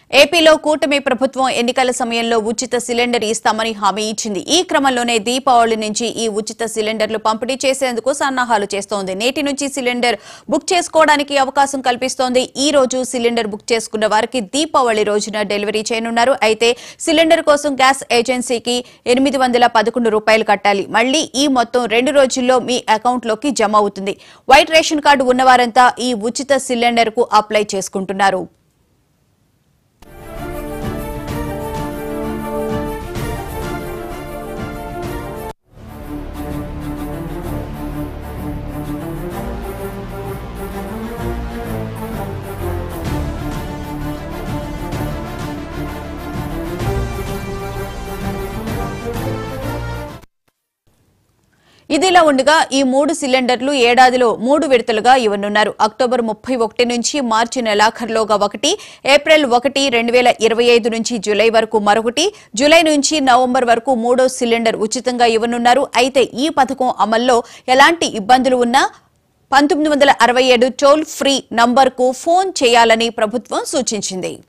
ఏపీలో కూటమి ప్రభుత్వం ఎన్నికల సమయంలో ఉచిత సిలిండర్ ఇస్తామని హామీ ఇచ్చింది ఈ క్రమంలోనే దీపావళి నుంచి ఈ ఉచిత సిలిండర్లు పంపిణీ చేసేందుకు సన్నాహాలు చేస్తోంది నేటి నుంచి సిలిండర్ బుక్ చేసుకోవడానికి అవకాశం కల్పిస్తోంది ఈ రోజు సిలిండర్ బుక్ చేసుకున్న వారికి దీపావళి రోజున డెలివరీ చేయనున్నారు అయితే సిలిండర్ కోసం గ్యాస్ ఏజెన్సీకి ఎనిమిది వందల పదకొండు రూపాయలు కట్టాలి మళ్లీ ఈ మొత్తం రెండు రోజుల్లో మీ అకౌంట్లోకి జమ అవుతుంది వైట్ రేషన్ కార్డు ఉన్నవారంతా ఈ ఉచిత సిలిండర్ కు అప్లై చేసుకుంటున్నారు ఇదిలా ఉండగా ఈ మూడు సిలిండర్లు ఏడాదిలో మూడు విడతలుగా ఇవ్వనున్నారు అక్టోబర్ ముప్పై ఒకటి నుంచి మార్చి నెలాఖరులోగా ఒకటి ఏప్రిల్ ఒకటి రెండు వేల ఇరవై ఐదు నుంచి జూలై వరకు మరొకటి జూలై నుంచి నవంబర్ వరకు మూడో సిలిండర్ ఉచితంగా ఇవ్వనున్నారు అయితే ఈ పథకం అమల్లో ఎలాంటి ఇబ్బందులు ఉన్నా పంతొమ్మిది వందల అరవై ఏడు టోల్ ఫ్రీ నంబర్కు ఫోన్ చేయాలని ప్రభుత్వం సూచించింది